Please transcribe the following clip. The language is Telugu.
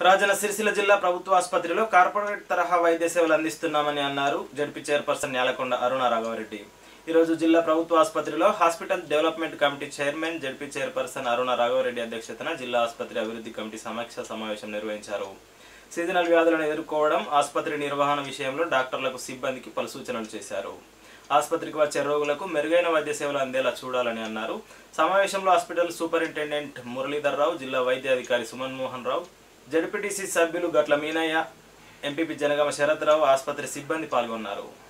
రాజన్న సిరిసిల్ల జిల్లా ప్రభుత్వ ఆసుపత్రిలో కార్పొరేట్ తరహా వైద్య సేవలు అందిస్తున్నామని అన్నారు జడ్పీ చైర్పర్సన్ న్యాలకొండ అరుణ రాఘవరెడ్డి ఈరోజు జిల్లా ప్రభుత్వ ఆసుపత్రిలో hospital development committee chairman ZP chairperson Aruna Raghava Reddy అధ్యక్షతన జిల్లా ఆసుపత్రి అభివృద్ధి కమిటీ సమీక్ష సమావేశం నిర్వహించారు సీజనల్ వ్యాధులను ఎదుర్కోవడం ఆసుపత్రి నిర్వహణ విషయంలో డాక్టర్లకు సిబ్బందికి పలు సూచనలు చేశారు ఆసుపత్రికి వచ్చే రోగులకు మెరుగైన వైద్య సేవలు అందేలా చూడాలని అన్నారు సమావేశంలో హాస్పిటల్ సూపరింటెండెంట్ మురళీధర్ రావు జిల్లా వైద్య అధికారి సుమన్ మోహన్ రావు జడ్పీటీసీ సభ్యులు గట్ల మీనయ్య ఎంపీపీ జనగామ శరత్ రావు ఆసుపత్రి సిబ్బంది పాల్గొన్నారు